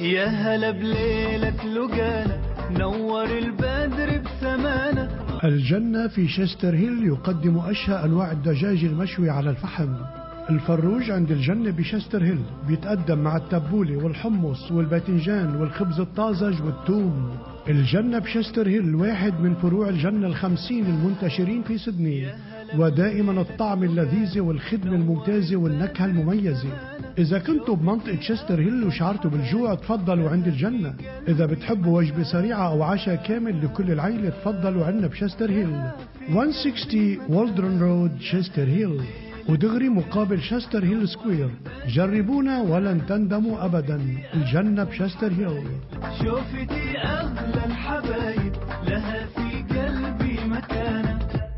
يا هلا بليلة لقانا نور البدر بسمانا الجنة في شستر هيل يقدم أشهى أنواع الدجاج المشوي على الفحم الفروج عند الجنة بشستر هيل بيتقدم مع التبولة والحمص والباذنجان والخبز الطازج والثوم الجنة بشستر هيل واحد من فروع الجنة الخمسين المنتشرين في سدني ودائما الطعم اللذيذ والخدمة الممتازة والنكهة المميزة إذا كنتوا بمنطقة شستر هيل وشعرتوا بالجوع تفضلوا عند الجنة إذا بتحبوا وجبة سريعة أو عشاء كامل لكل العيلة تفضلوا عنا بشستر هيل 160 والدرن رود شستر هيل ودغري مقابل شستر هيل سكوير جربونا ولن تندموا أبدا الجنة بشستر هيل شوفتي أغلى الحبايب لها في قلبي مكانة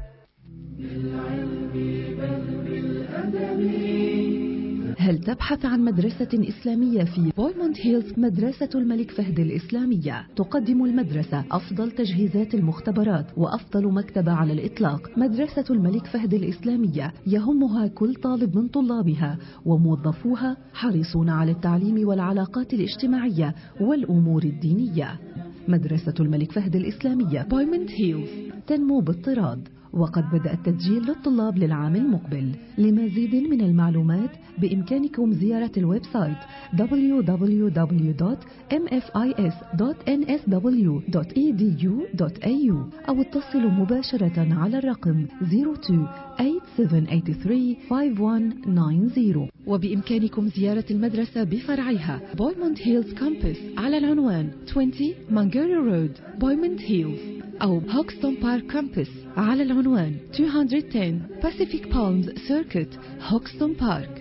هل تبحث عن مدرسة إسلامية في بويموند هيلز مدرسة الملك فهد الإسلامية تقدم المدرسة أفضل تجهيزات المختبرات وأفضل مكتبة على الإطلاق مدرسة الملك فهد الإسلامية يهمها كل طالب من طلابها وموظفوها حريصون على التعليم والعلاقات الاجتماعية والأمور الدينية مدرسة الملك فهد الإسلامية بويموند هيلز تنمو باضطراد وقد بدأ التسجيل للطلاب للعام المقبل لمزيد من المعلومات بإمكانكم زيارة الويب سايت www.mfis.nsw.edu.au أو اتصلوا مباشرة على الرقم 02-8783-5190 وبإمكانكم زيارة المدرسة بفرعها بويموند هيلز كامبس على العنوان 20 مانجيري رود بويموند هيلز أو هوكستون بارك كامبس على العنوان 210 Pacific Palms Circuit هوكستون بارك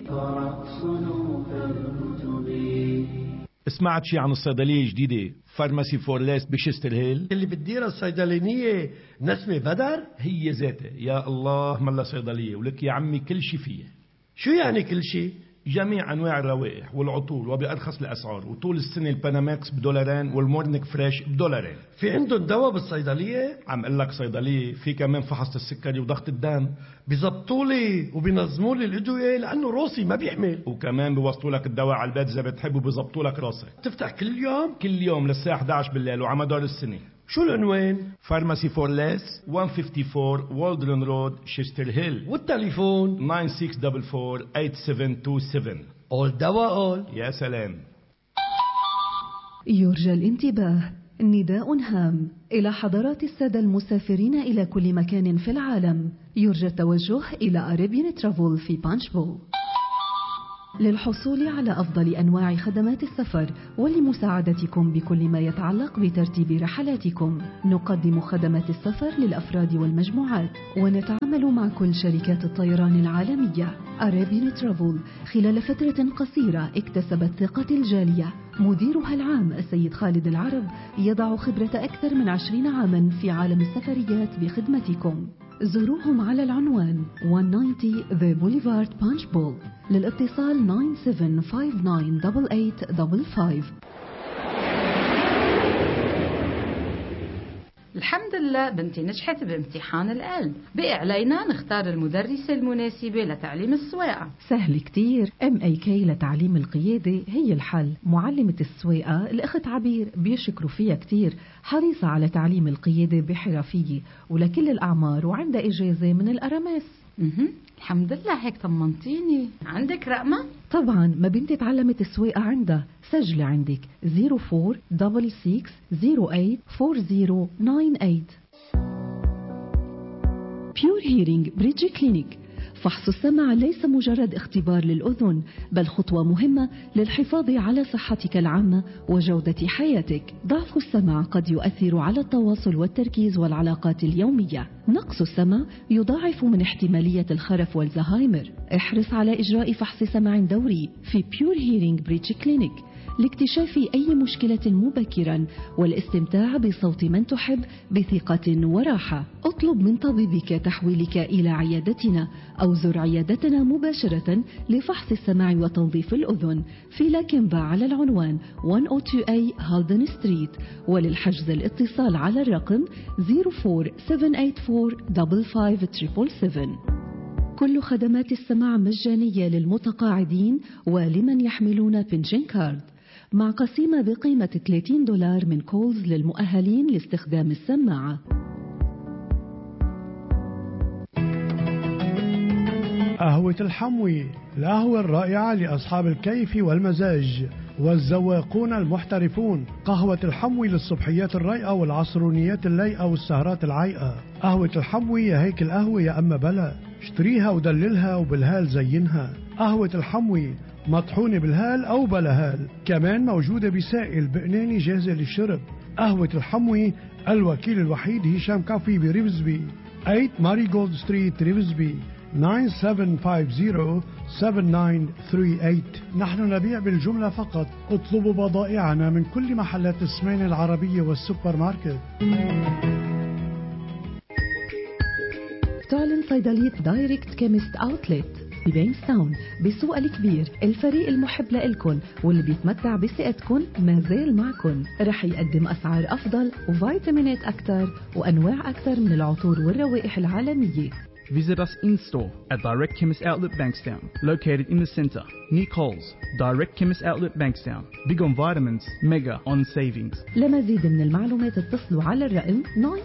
سمعت شي عن الصيدلية الجديدة فارماسي فور ليس بشستر هيل اللي بتديرها الصيدلانية نسمة بدر هي ذاتها يا الله ملا صيدلية ولك يا عمي كل شي فيها شو يعني كل شيء جميع انواع الروائح والعطور وبارخص الاسعار وطول السنه الباناماكس بدولارين والمورنيك فريش بدولارين في عندهم دواء بالصيدلية عم اقول لك صيدليه في كمان فحص السكري وضغط الدم بيزبطوا لي وبينظموا لي الادوية لانه روسي ما بيحمل وكمان بيوصلوا لك الدواء على البيت اذا بتحب وبيظبطوا لك راسك تفتح كل يوم كل يوم للساعه 11 بالليل وعلى مدار السنه شو العنوان فارماسي فور ليس 154 والدرن رود شيستر هيل والتليفون 9644 قول دواء قول يا سلام يرجى الانتباه نداء هام إلى حضرات السادة المسافرين إلى كل مكان في العالم يرجى التوجه إلى أريبيان ترافل في بانشبو للحصول على أفضل أنواع خدمات السفر ولمساعدتكم بكل ما يتعلق بترتيب رحلاتكم نقدم خدمات السفر للأفراد والمجموعات ونتعامل مع كل شركات الطيران العالمية أرابين ترافل خلال فترة قصيرة اكتسبت ثقة الجالية مديرها العام السيد خالد العرب يضع خبرة أكثر من عشرين عاما في عالم السفريات بخدمتكم زوروهم على العنوان 190 The Boulevard Punch Bowl للاتصال 97598855 الحمد لله بنتي نجحت بامتحان القلب بقي علينا نختار المدرسة المناسبة لتعليم السواقة سهل كتير ام اي كي لتعليم القيادة هي الحل معلمة السواقة الأخت عبير بيشكروا فيها كتير حريصة على تعليم القيادة بحرفية ولكل الأعمار وعندها إجازة من الأرامس مهم. الحمد لله هيك طمنتيني عندك رقمة؟ طبعا ما بنتي تعلمت السواقة عندها سجلي عندك 0466084098 بيور هيرينج بريدج كلينيك فحص السمع ليس مجرد اختبار للأذن بل خطوة مهمة للحفاظ على صحتك العامة وجودة حياتك ضعف السمع قد يؤثر على التواصل والتركيز والعلاقات اليومية نقص السمع يضاعف من احتمالية الخرف والزهايمر احرص على إجراء فحص سمع دوري في بيور هيرينج بريتش كلينيك لاكتشاف أي مشكلة مبكرا والاستمتاع بصوت من تحب بثقة وراحة اطلب من طبيبك تحويلك إلى عيادتنا أو زر عيادتنا مباشرة لفحص السمع وتنظيف الأذن في لاكنبا على العنوان 102A هالدن ستريت وللحجز الاتصال على الرقم 04784 كل خدمات السماع مجانية للمتقاعدين ولمن يحملون بنشن كارد مع قسيمة بقيمة 30 دولار من كولز للمؤهلين لاستخدام السماعة قهوة الحموي القهوة الرائعة لأصحاب الكيف والمزاج والزواقون المحترفون قهوة الحموي للصبحيات الرايقة والعصرونيات اللايقة والسهرات العايقة قهوة الحموي يا هيك القهوة يا أما بلا اشتريها ودللها وبالهال زينها قهوة الحموي مطحونة بالهال أو بلا هال كمان موجودة بسائل بقناني جاهزة للشرب قهوة الحموي الوكيل الوحيد هشام كافي بريفزبي 8 ماري جولد ستريت ريفزبي 9750-7938 نحن نبيع بالجملة فقط اطلبوا بضائعنا من كل محلات السمين العربية والسوبر ماركت تعلن صيدلية دايركت كيمست اوتلت ببينستاون بالسوق الكبير الفريق المحب لإلكن واللي بيتمتع بثقتكن ما زال معكن رح يقدم أسعار أفضل وفيتامينات أكثر وأنواع أكثر من العطور والروائح العالمية Visit us in store at Direct Chemist Outlet Bankstown, located in the centre, near Coles. Direct Chemist Outlet Bankstown. Big on vitamins, mega on savings. لمزيد من المعلومات اتصلوا على الرقم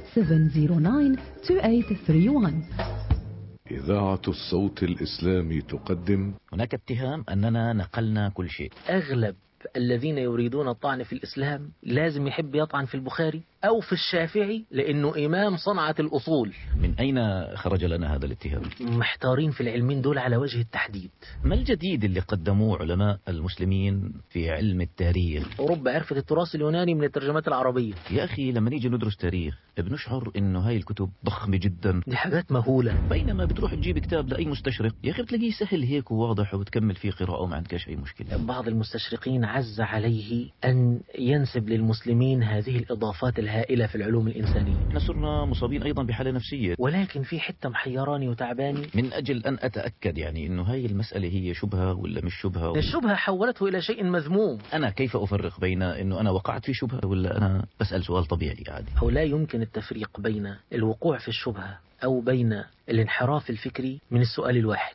97092831 إذاعة الصوت الإسلامي تقدم هناك اتهام أننا نقلنا كل شيء أغلب الذين يريدون الطعن في الإسلام لازم يحب يطعن في البخاري أو في الشافعي لأنه إمام صنعة الأصول من أين خرج لنا هذا الاتهام؟ محتارين في العلمين دول على وجه التحديد ما الجديد اللي قدموه علماء المسلمين في علم التاريخ؟ أوروبا عرفت التراث اليوناني من الترجمات العربية يا أخي لما نيجي ندرس تاريخ بنشعر إنه هاي الكتب ضخمة جدا دي حاجات مهولة بينما بتروح تجيب كتاب لأي مستشرق يا أخي بتلاقيه سهل هيك وواضح وبتكمل فيه قراءة وما عندكش أي مشكلة بعض المستشرقين عز عليه أن ينسب للمسلمين هذه الإضافات الهائلة في العلوم الإنسانية احنا صرنا مصابين أيضا بحالة نفسية ولكن في حتة محيراني وتعباني من أجل أن أتأكد يعني إنه هاي المسألة هي شبهة ولا مش شبهة الشبهة حولته إلى شيء مذموم أنا كيف أفرق بين إنه أنا وقعت في شبهة ولا أنا بسأل سؤال طبيعي عادي أو لا يمكن التفريق بين الوقوع في الشبهة أو بين الانحراف الفكري من السؤال الواحد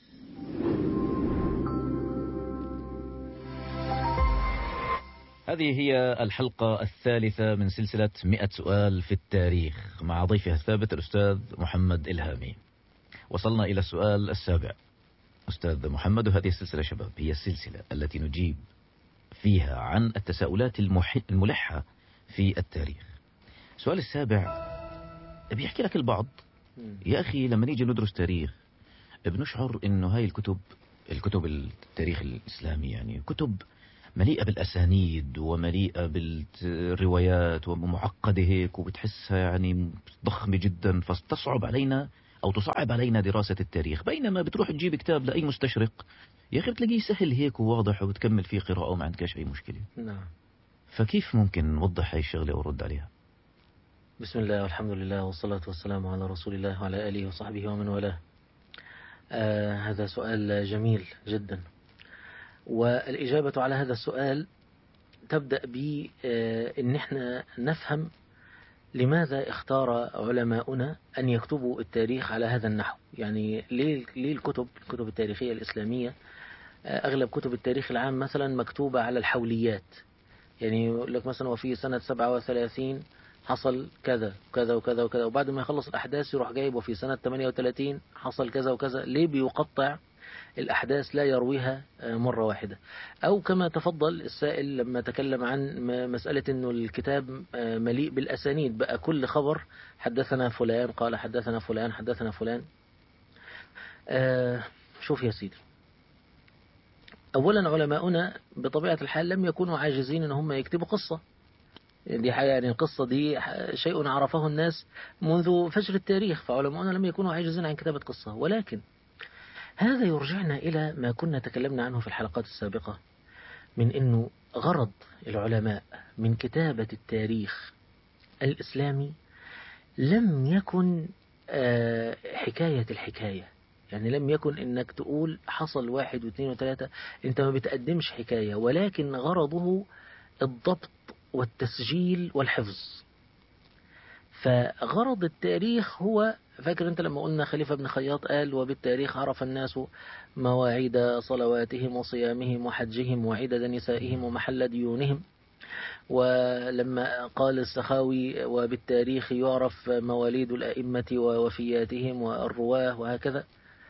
هذه هي الحلقة الثالثة من سلسلة 100 سؤال في التاريخ مع ضيفها الثابت الأستاذ محمد إلهامي وصلنا إلى السؤال السابع أستاذ محمد وهذه السلسلة شباب هي السلسلة التي نجيب فيها عن التساؤلات المح... الملحة في التاريخ السؤال السابع بيحكي لك البعض يا أخي لما نيجي ندرس تاريخ بنشعر إنه هاي الكتب الكتب التاريخ الإسلامي يعني كتب مليئة بالأسانيد ومليئة بالروايات ومعقدة هيك وبتحسها يعني ضخمة جدا فتصعب علينا أو تصعب علينا دراسة التاريخ بينما بتروح تجيب كتاب لأي مستشرق يا أخي بتلاقيه سهل هيك وواضح وبتكمل فيه قراءة وما عندكش أي مشكلة نعم فكيف ممكن نوضح هاي الشغلة ونرد عليها بسم الله والحمد لله والصلاة والسلام على رسول الله وعلى آله وصحبه ومن والاه آه هذا سؤال جميل جدا والإجابة على هذا السؤال تبدأ بأن احنا نفهم لماذا اختار علماؤنا أن يكتبوا التاريخ على هذا النحو يعني ليه ليه الكتب الكتب التاريخية الإسلامية أغلب كتب التاريخ العام مثلا مكتوبة على الحوليات يعني يقول لك مثلا وفي سنة 37 حصل كذا وكذا وكذا وكذا وبعد ما يخلص الأحداث يروح جايب وفي سنة 38 حصل كذا وكذا ليه بيقطع الأحداث لا يرويها مرة واحدة أو كما تفضل السائل لما تكلم عن مسألة أنه الكتاب مليء بالأسانيد بقى كل خبر حدثنا فلان قال حدثنا فلان حدثنا فلان آه شوف يا سيدي أولا علماؤنا بطبيعة الحال لم يكونوا عاجزين أن هم يكتبوا قصة دي حاجة يعني القصة دي شيء عرفه الناس منذ فجر التاريخ فعلماؤنا لم يكونوا عاجزين عن كتابة قصة ولكن هذا يرجعنا إلى ما كنا تكلمنا عنه في الحلقات السابقة من أنه غرض العلماء من كتابة التاريخ الإسلامي لم يكن حكاية الحكاية يعني لم يكن انك تقول حصل واحد واثنين وثلاثة انت ما بتقدمش حكاية ولكن غرضه الضبط والتسجيل والحفظ فغرض التاريخ هو فاكر أنت لما قلنا خليفة بن خياط قال وبالتاريخ عرف الناس مواعيد صلواتهم وصيامهم وحجهم وعدد نسائهم ومحل ديونهم ولما قال السخاوي وبالتاريخ يعرف مواليد الأئمة ووفياتهم والرواه وهكذا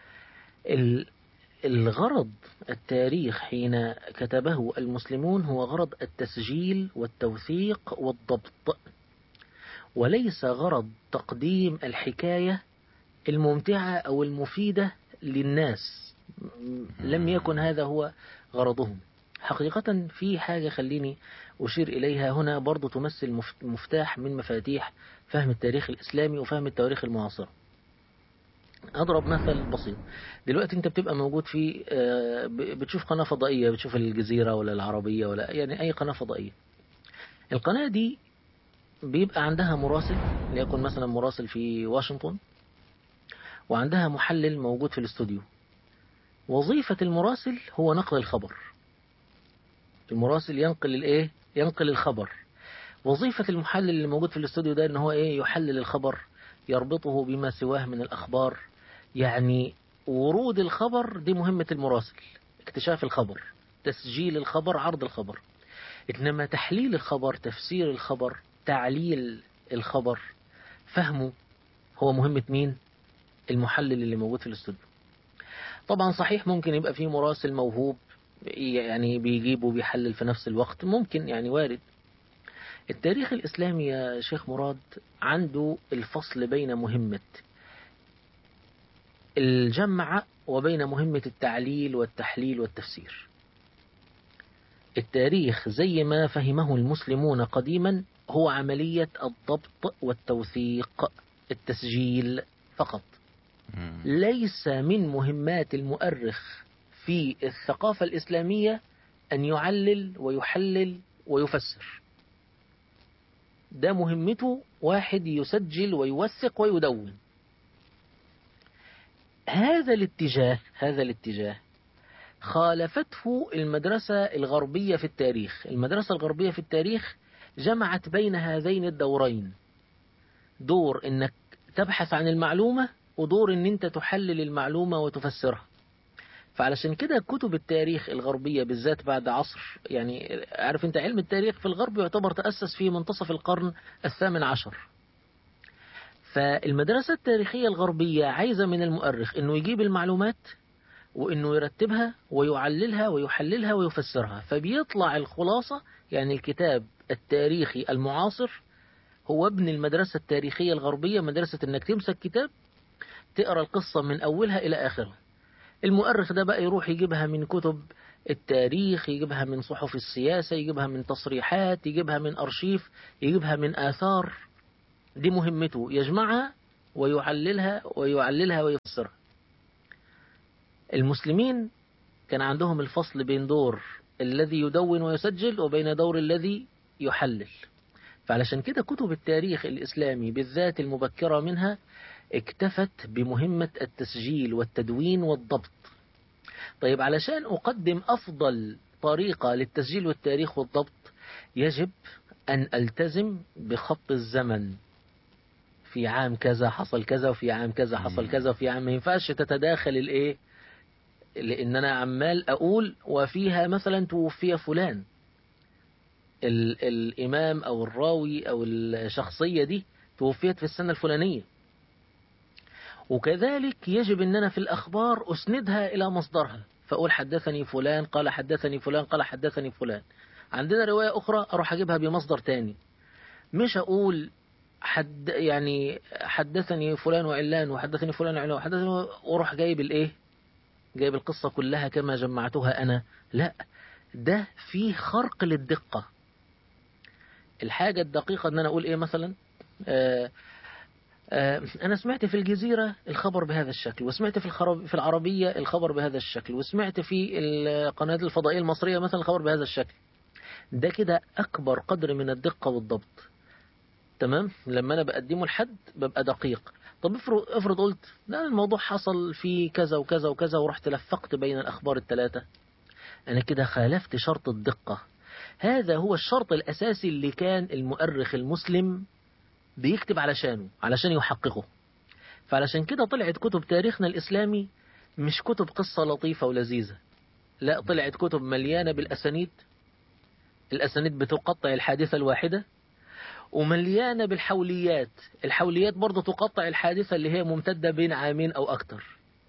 الغرض التاريخ حين كتبه المسلمون هو غرض التسجيل والتوثيق والضبط وليس غرض تقديم الحكاية الممتعة أو المفيدة للناس لم يكن هذا هو غرضهم حقيقة في حاجة خليني أشير إليها هنا برضو تمثل مفتاح من مفاتيح فهم التاريخ الإسلامي وفهم التاريخ المعاصر أضرب مثل بسيط دلوقتي أنت بتبقى موجود في بتشوف قناة فضائية بتشوف الجزيرة ولا العربية ولا يعني أي قناة فضائية القناة دي بيبقى عندها مراسل ليكن مثلا مراسل في واشنطن وعندها محلل موجود في الاستوديو وظيفة المراسل هو نقل الخبر المراسل ينقل الايه ينقل الخبر وظيفة المحلل اللي موجود في الاستوديو ده ان هو ايه يحلل الخبر يربطه بما سواه من الاخبار يعني ورود الخبر دي مهمة المراسل اكتشاف الخبر تسجيل الخبر عرض الخبر إنما تحليل الخبر تفسير الخبر تعليل الخبر فهمه هو مهمة مين المحلل اللي موجود في الاستوديو طبعا صحيح ممكن يبقى في مراسل موهوب يعني بيجيب وبيحلل في نفس الوقت ممكن يعني وارد التاريخ الإسلامي يا شيخ مراد عنده الفصل بين مهمة الجمع وبين مهمة التعليل والتحليل والتفسير التاريخ زي ما فهمه المسلمون قديما هو عملية الضبط والتوثيق التسجيل فقط ليس من مهمات المؤرخ في الثقافة الإسلامية أن يعلل ويحلل ويفسر ده مهمته واحد يسجل ويوثق ويدون هذا الاتجاه هذا الاتجاه خالفته المدرسة الغربية في التاريخ المدرسة الغربية في التاريخ جمعت بين هذين الدورين دور انك تبحث عن المعلومة ودور ان انت تحلل المعلومة وتفسرها فعلشان كده كتب التاريخ الغربية بالذات بعد عصر يعني عارف انت علم التاريخ في الغرب يعتبر تأسس في منتصف القرن الثامن عشر فالمدرسة التاريخية الغربية عايزة من المؤرخ انه يجيب المعلومات وانه يرتبها ويعللها ويحللها ويفسرها فبيطلع الخلاصة يعني الكتاب التاريخي المعاصر هو ابن المدرسة التاريخية الغربية مدرسة انك تمسك كتاب تقرأ القصة من أولها إلى آخرها المؤرخ ده بقى يروح يجيبها من كتب التاريخ يجيبها من صحف السياسة يجيبها من تصريحات يجيبها من أرشيف يجيبها من آثار دي مهمته يجمعها ويعللها ويعللها ويفسرها المسلمين كان عندهم الفصل بين دور الذي يدون ويسجل وبين دور الذي يحلل فعلشان كده كتب التاريخ الإسلامي بالذات المبكرة منها اكتفت بمهمة التسجيل والتدوين والضبط طيب علشان أقدم أفضل طريقة للتسجيل والتاريخ والضبط يجب أن ألتزم بخط الزمن في عام كذا حصل كذا وفي عام كذا حصل كذا وفي عام ما ينفعش تتداخل الايه لان انا عمال اقول وفيها مثلا توفي فلان ال الامام او الراوي او الشخصية دي توفيت في السنة الفلانية وكذلك يجب ان انا في الاخبار اسندها الى مصدرها فاقول حدثني فلان قال حدثني فلان قال حدثني فلان عندنا رواية اخرى اروح اجيبها بمصدر تاني مش اقول حد يعني حدثني فلان وعلان وحدثني فلان وعلان وحدثني واروح جايب الايه جايب القصة كلها كما جمعتها انا لا ده فيه خرق للدقة الحاجة الدقيقة ان انا اقول ايه مثلا آآ آآ انا سمعت في الجزيرة الخبر بهذا الشكل وسمعت في الخرب في العربية الخبر بهذا الشكل وسمعت في القناة الفضائية المصرية مثلا الخبر بهذا الشكل ده كده اكبر قدر من الدقة والضبط تمام لما انا بقدمه لحد ببقى دقيق طب افرض افرض قلت لا الموضوع حصل في كذا وكذا وكذا ورحت لفقت بين الاخبار الثلاثه انا كده خالفت شرط الدقه هذا هو الشرط الاساسي اللي كان المؤرخ المسلم بيكتب علشانه علشان يحققه فعلشان كده طلعت كتب تاريخنا الإسلامي مش كتب قصة لطيفة ولذيذة لا طلعت كتب مليانة بالأسانيد الأسانيد بتقطع الحادثة الواحدة ومليانة بالحوليات الحوليات برضه تقطع الحادثة اللي هي ممتدة بين عامين أو أكتر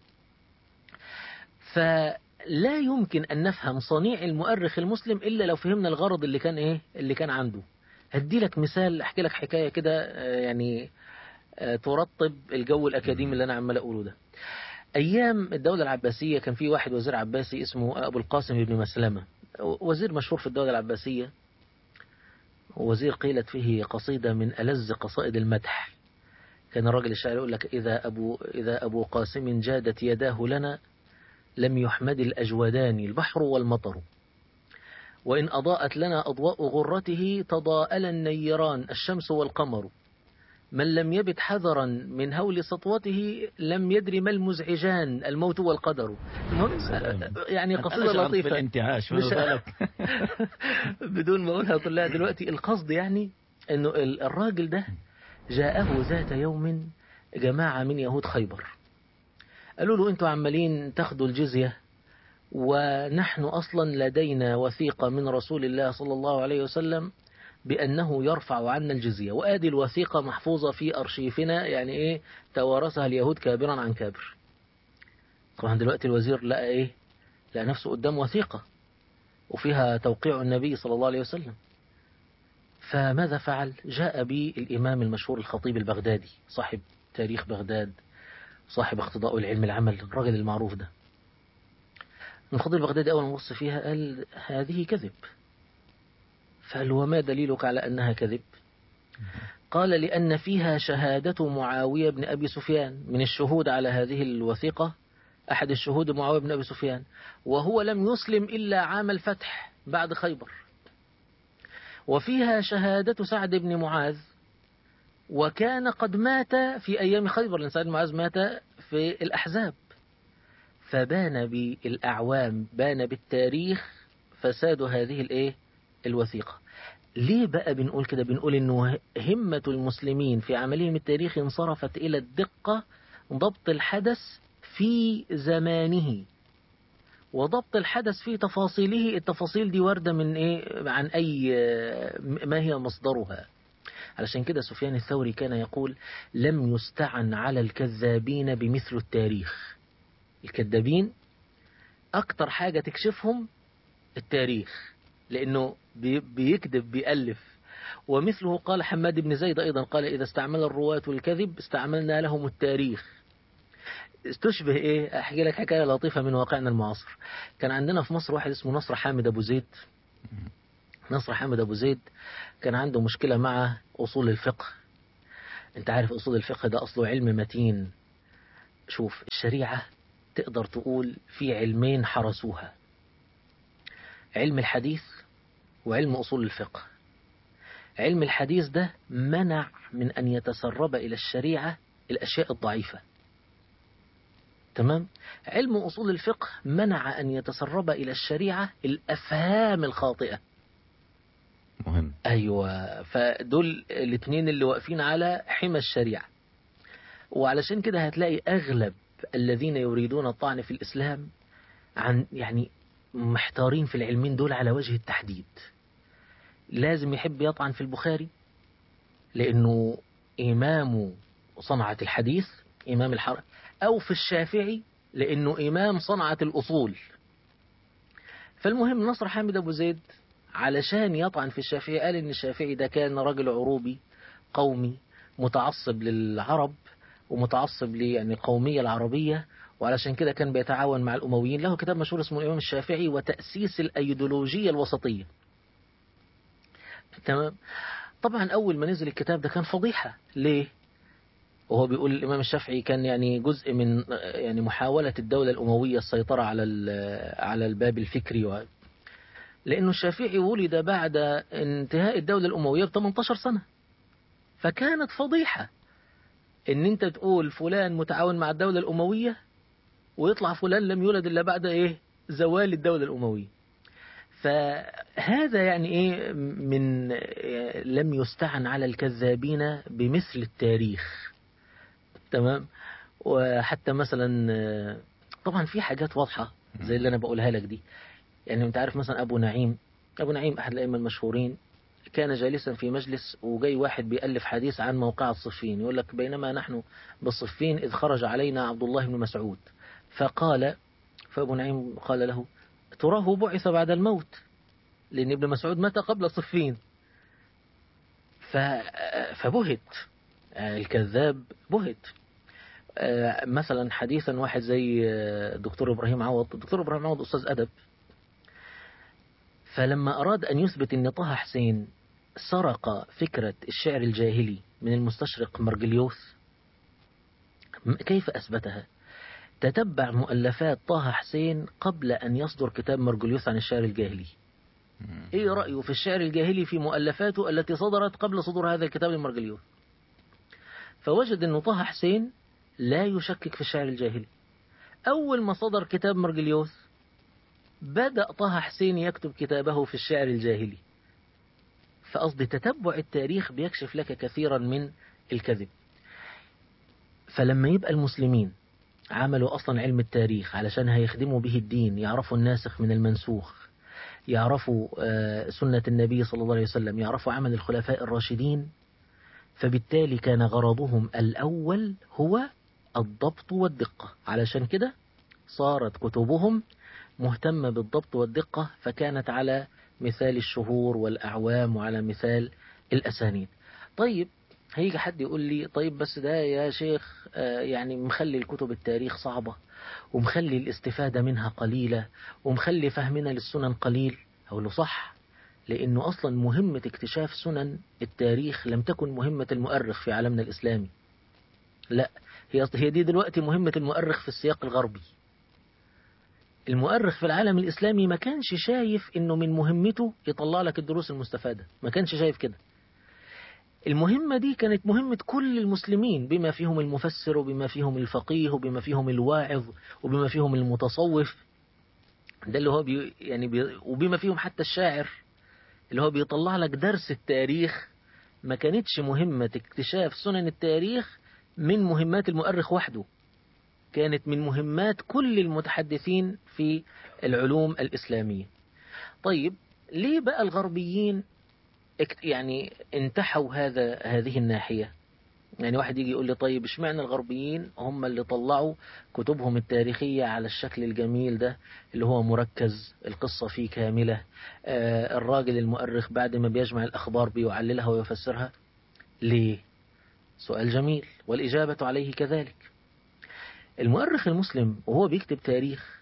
فلا يمكن أن نفهم صنيع المؤرخ المسلم إلا لو فهمنا الغرض اللي كان إيه اللي كان عنده هدي لك مثال أحكي لك حكاية كده آه، يعني آه، ترطب الجو الأكاديمي اللي أنا عمال أقوله ده أيام الدولة العباسية كان في واحد وزير عباسي اسمه أبو القاسم بن مسلمة وزير مشهور في الدولة العباسية وزير قيلت فيه قصيدة من ألذ قصائد المدح كان الراجل الشاعر يقول لك إذا أبو, إذا أبو قاسم جادت يداه لنا لم يحمد الأجودان البحر والمطر وإن أضاءت لنا أضواء غرته تضاءل النيران الشمس والقمر من لم يبت حذرا من هول سطوته لم يدري ما المزعجان الموت والقدر المهم يعني قصيدة أنا لطيفة في الانتعاش مش- ما بالك بدون ما اقولها كلها دلوقتي القصد يعني انه ال- الراجل ده جاءه ذات يوم جماعة من يهود خيبر قالوا له انتوا عمالين تاخدوا الجزية ونحن اصلا لدينا وثيقة من رسول الله صلى الله عليه وسلم بأنه يرفع عنا الجزية وآدي الوثيقة محفوظة في أرشيفنا يعني إيه توارثها اليهود كابرا عن كابر طبعا دلوقتي الوزير لقى إيه لقى نفسه قدام وثيقة وفيها توقيع النبي صلى الله عليه وسلم فماذا فعل جاء بي الإمام المشهور الخطيب البغدادي صاحب تاريخ بغداد صاحب اقتضاء العلم العمل الراجل المعروف ده الخطيب البغدادي أول ما بص فيها قال هذه كذب فقال وما دليلك على أنها كذب قال لأن فيها شهادة معاوية بن أبي سفيان من الشهود على هذه الوثيقة أحد الشهود معاوية بن أبي سفيان وهو لم يسلم إلا عام الفتح بعد خيبر وفيها شهادة سعد بن معاذ وكان قد مات في أيام خيبر لأن سعد بن معاذ مات في الأحزاب فبان بالأعوام بان بالتاريخ فساد هذه الإيه الوثيقة ليه بقى بنقول كده بنقول انه همة المسلمين في عملهم التاريخي انصرفت الى الدقة ضبط الحدث في زمانه وضبط الحدث في تفاصيله التفاصيل دي واردة من ايه عن اي ما هي مصدرها علشان كده سفيان الثوري كان يقول لم يستعن على الكذابين بمثل التاريخ الكذابين اكتر حاجة تكشفهم التاريخ لأنه بي- بيكذب بيألف ومثله قال حماد بن زيد أيضا قال إذا استعمل الرواة الكذب استعملنا لهم التاريخ تشبه إيه أحكي لك حكاية لطيفة من واقعنا المعاصر كان عندنا في مصر واحد اسمه نصر حامد أبو زيد نصر حامد أبو زيد كان عنده مشكلة مع أصول الفقه أنت عارف أصول الفقه ده أصله علم متين شوف الشريعة تقدر تقول في علمين حرسوها علم الحديث وعلم أصول الفقه علم الحديث ده منع من أن يتسرب إلى الشريعة الأشياء الضعيفة تمام علم أصول الفقه منع أن يتسرب إلى الشريعة الأفهام الخاطئة مهم أيوة فدول الاثنين اللي واقفين على حمى الشريعة وعلشان كده هتلاقي أغلب الذين يريدون الطعن في الإسلام عن يعني محتارين في العلمين دول على وجه التحديد لازم يحب يطعن في البخاري لأنه إمام صنعة الحديث إمام الحرم أو في الشافعي لأنه إمام صنعة الأصول فالمهم نصر حامد أبو زيد علشان يطعن في الشافعي قال إن الشافعي ده كان رجل عروبي قومي متعصب للعرب ومتعصب لي يعني القومية العربية وعلشان كده كان بيتعاون مع الأمويين له كتاب مشهور اسمه الإمام الشافعي وتأسيس الأيديولوجية الوسطية تمام طبعا أول ما نزل الكتاب ده كان فضيحة ليه وهو بيقول الإمام الشافعي كان يعني جزء من يعني محاولة الدولة الأموية السيطرة على على الباب الفكري و... لأنه الشافعي ولد بعد انتهاء الدولة الأموية ب 18 سنة فكانت فضيحة إن أنت تقول فلان متعاون مع الدولة الأموية ويطلع فلان لم يولد إلا بعد إيه زوال الدولة الأموية فهذا يعني إيه من لم يستعن على الكذابين بمثل التاريخ تمام وحتى مثلا آه، طبعا في حاجات واضحة زي اللي أنا بقولها لك دي يعني أنت عارف مثلا أبو نعيم أبو نعيم أحد الأئمة المشهورين كان جالسا في مجلس وجاي واحد بيألف حديث عن موقعة صفين يقول لك بينما نحن بالصفين إذ خرج علينا عبد الله بن مسعود فقال فأبو نعيم قال له تراه بعث بعد الموت لأن ابن مسعود مات قبل صفين ف... فبهت آه، الكذاب بهت آه، مثلا حديثا واحد زي آه، الدكتور إبراهيم عوض الدكتور إبراهيم عوض أستاذ أدب فلما أراد أن يثبت أن طه حسين سرق فكرة الشعر الجاهلي من المستشرق مرجليوث م- كيف أثبتها؟ تتبع مؤلفات طه حسين قبل أن يصدر كتاب مرجليوث عن الشعر الجاهلي إيه رأيه في الشعر الجاهلي في مؤلفاته التي صدرت قبل صدور هذا الكتاب لمرجليوث فوجد أن طه حسين لا يشكك في الشعر الجاهلي أول ما صدر كتاب مرجليوث بدأ طه حسين يكتب كتابه في الشعر الجاهلي فقصد تتبع التاريخ بيكشف لك كثيرا من الكذب فلما يبقى المسلمين عملوا أصلا علم التاريخ علشان هيخدموا به الدين يعرفوا الناسخ من المنسوخ يعرفوا آه، سنة النبي صلى الله عليه وسلم يعرفوا عمل الخلفاء الراشدين فبالتالي كان غرضهم الأول هو الضبط والدقة علشان كده صارت كتبهم مهتمة بالضبط والدقة فكانت على مثال الشهور والأعوام وعلى مثال الأسانيد طيب هيجي حد يقول لي طيب بس ده يا شيخ آه، يعني مخلي الكتب التاريخ صعبة ومخلي الاستفادة منها قليلة ومخلي فهمنا للسنن قليل أقول له صح لأنه أصلا مهمة اكتشاف سنن التاريخ لم تكن مهمة المؤرخ في عالمنا الإسلامي لا هي هي دي دلوقتي مهمة المؤرخ في السياق الغربي المؤرخ في العالم الإسلامي ما كانش شايف إنه من مهمته يطلع لك الدروس المستفادة ما كانش شايف كده المهمة دي كانت مهمة كل المسلمين بما فيهم المفسر وبما فيهم الفقيه وبما فيهم الواعظ وبما فيهم المتصوف ده اللي هو بي يعني بي وبما فيهم حتى الشاعر اللي هو بيطلع لك درس التاريخ ما كانتش مهمة اكتشاف سنن التاريخ من مهمات المؤرخ وحده كانت من مهمات كل المتحدثين في العلوم الإسلامية طيب ليه بقى الغربيين اكت- يعني انتحوا هذا هذه الناحية يعني واحد يجي يقول لي طيب اشمعنى الغربيين هم اللي طلعوا كتبهم التاريخية على الشكل الجميل ده اللي هو مركز القصة فيه كاملة آه الراجل المؤرخ بعد ما بيجمع الأخبار بيعللها ويفسرها ليه سؤال جميل والإجابة عليه كذلك المؤرخ المسلم وهو بيكتب تاريخ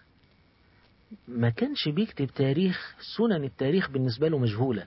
ما كانش بيكتب تاريخ سنن التاريخ بالنسبة له مجهولة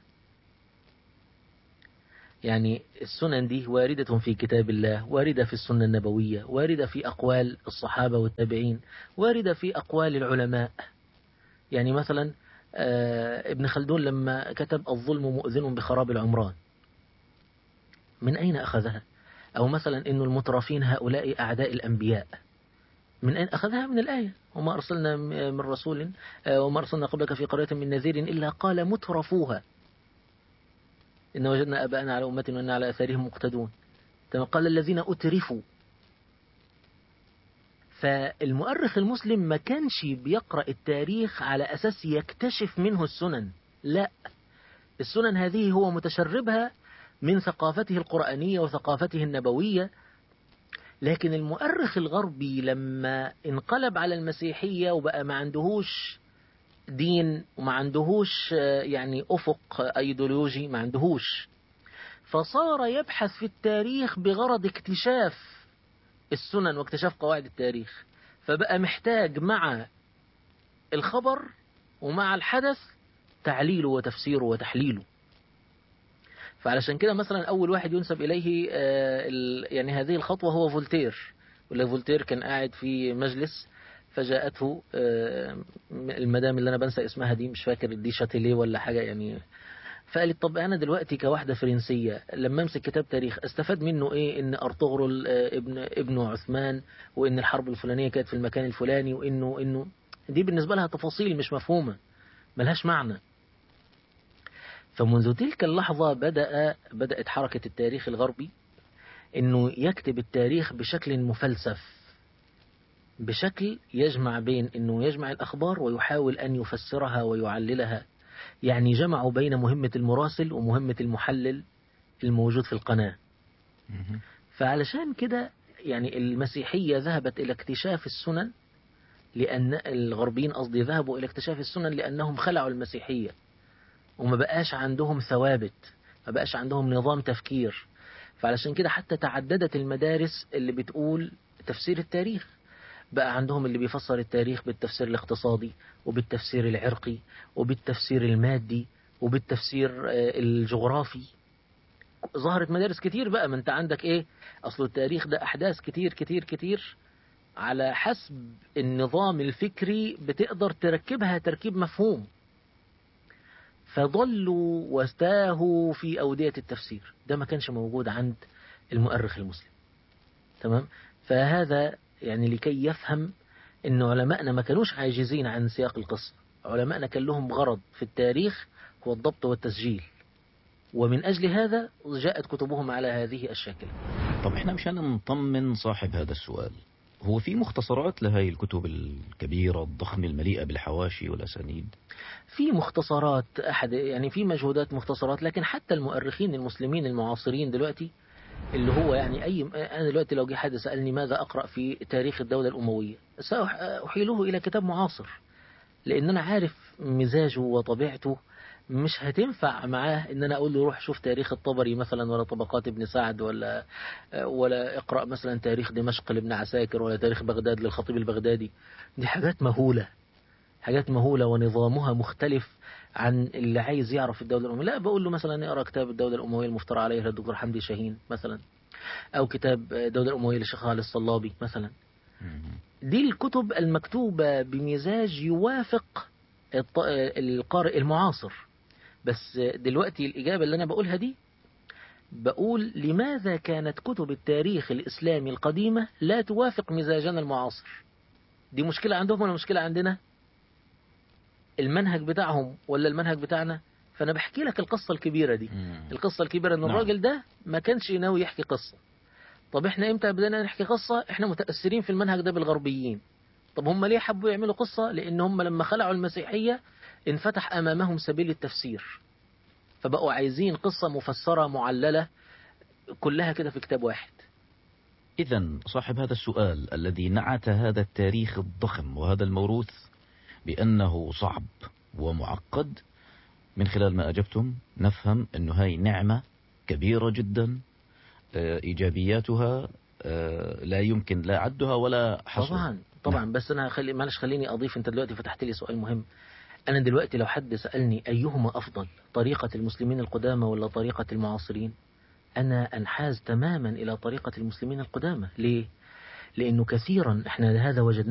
يعني السنن دي واردة في كتاب الله واردة في السنة النبوية واردة في أقوال الصحابة والتابعين واردة في أقوال العلماء يعني مثلا آه، ابن خلدون لما كتب الظلم مؤذن بخراب العمران من أين أخذها أو مثلا إن المترفين هؤلاء أعداء الأنبياء من أين أخذها من الآية وما أرسلنا من رسول آه، وما أرسلنا قبلك في قرية من نذير إلا قال مترفوها إن وجدنا أباءنا على أمة وإن على أثارهم مقتدون كما قال الذين أترفوا فالمؤرخ المسلم ما كانش بيقرأ التاريخ على أساس يكتشف منه السنن لا السنن هذه هو متشربها من ثقافته القرآنية وثقافته النبوية لكن المؤرخ الغربي لما انقلب على المسيحية وبقى ما عندهوش دين وما عندهوش آه، يعني أفق أيديولوجي ما عندهوش فصار يبحث في التاريخ بغرض اكتشاف السنن واكتشاف قواعد التاريخ فبقى محتاج مع الخبر ومع الحدث تعليله وتفسيره وتحليله فعلشان كده مثلا أول واحد ينسب إليه آه، ال- يعني هذه الخطوة هو فولتير ولا فولتير كان قاعد في مجلس فجاءته آه، المدام اللي أنا بنسى اسمها دي مش فاكر دي شاتيليه ولا حاجة يعني فقالت طب أنا دلوقتي كواحدة فرنسية لما أمسك كتاب تاريخ أستفاد منه إيه إن أرطغرل آه، ابن ابنه عثمان وإن الحرب الفلانية كانت في المكان الفلاني وإنه إنه دي بالنسبة لها تفاصيل مش مفهومة ملهاش معنى فمنذ تلك اللحظة بدأ بدأت حركة التاريخ الغربي انه يكتب التاريخ بشكل مفلسف بشكل يجمع بين انه يجمع الاخبار ويحاول ان يفسرها ويعللها يعني جمعوا بين مهمة المراسل ومهمة المحلل الموجود في القناة فعلشان كده يعني المسيحية ذهبت إلى اكتشاف السنن لأن الغربيين قصدي ذهبوا إلى اكتشاف السنن لأنهم خلعوا المسيحية وما بقاش عندهم ثوابت ما بقاش عندهم نظام تفكير فعلشان كده حتى تعددت المدارس اللي بتقول تفسير التاريخ بقى عندهم اللي بيفسر التاريخ بالتفسير الاقتصادي وبالتفسير العرقي وبالتفسير المادي وبالتفسير آه، الجغرافي ظهرت مدارس كتير بقى ما انت عندك ايه اصل التاريخ ده احداث كتير كتير كتير على حسب النظام الفكري بتقدر تركبها تركيب مفهوم فضلوا واستاهوا في أودية التفسير ده ما كانش موجود عند المؤرخ المسلم تمام فهذا يعني لكي يفهم أن علماءنا ما كانوش عاجزين عن سياق القصة علماءنا كان لهم غرض في التاريخ هو الضبط والتسجيل ومن أجل هذا جاءت كتبهم على هذه الشاكلة طب احنا مشان نطمن صاحب هذا السؤال هو في مختصرات لهي الكتب الكبيرة الضخمة المليئة بالحواشي والأسانيد في مختصرات أحد يعني في مجهودات مختصرات لكن حتى المؤرخين المسلمين المعاصرين دلوقتي اللي هو يعني أي أنا دلوقتي لو جه حد سألني ماذا أقرأ في تاريخ الدولة الأموية سأحيله إلى كتاب معاصر لأن أنا عارف مزاجه وطبيعته مش هتنفع معاه ان انا اقول له روح شوف تاريخ الطبري مثلا ولا طبقات ابن سعد ولا ولا اقرا مثلا تاريخ دمشق لابن عساكر ولا تاريخ بغداد للخطيب البغدادي دي حاجات مهوله حاجات مهوله ونظامها مختلف عن اللي عايز يعرف الدوله الامويه لا بقول له مثلا اقرا كتاب الدوله الامويه المفترى عليها للدكتور حمدي شاهين مثلا او كتاب الدوله الامويه للشيخ خالد الصلابي مثلا دي الكتب المكتوبه بمزاج يوافق القارئ المعاصر بس دلوقتي الإجابة اللي أنا بقولها دي بقول لماذا كانت كتب التاريخ الإسلامي القديمة لا توافق مزاجنا المعاصر دي مشكلة عندهم ولا مشكلة عندنا المنهج بتاعهم ولا المنهج بتاعنا فأنا بحكي لك القصة الكبيرة دي القصة الكبيرة إن الراجل ده ما كانش ناوي يحكي قصة طب إحنا إمتى بدأنا نحكي قصة إحنا متأثرين في المنهج ده بالغربيين طب هم ليه حبوا يعملوا قصة لأن هم لما خلعوا المسيحية انفتح أمامهم سبيل التفسير فبقوا عايزين قصة مفسرة معللة كلها كده في كتاب واحد إذا صاحب هذا السؤال الذي نعت هذا التاريخ الضخم وهذا الموروث بأنه صعب ومعقد من خلال ما أجبتم نفهم أنه هاي نعمة كبيرة جدا إيجابياتها لا يمكن لا عدها ولا حصر طبعا طبعا نعم. بس أنا خلي معلش خليني أضيف أنت دلوقتي فتحت لي سؤال مهم أنا دلوقتي لو حد سألني أيهما أفضل طريقة المسلمين القدامى ولا طريقة المعاصرين أنا أنحاز تماما إلى طريقة المسلمين القدامى ليه؟ لأنه كثيرا إحنا هذا وجدناه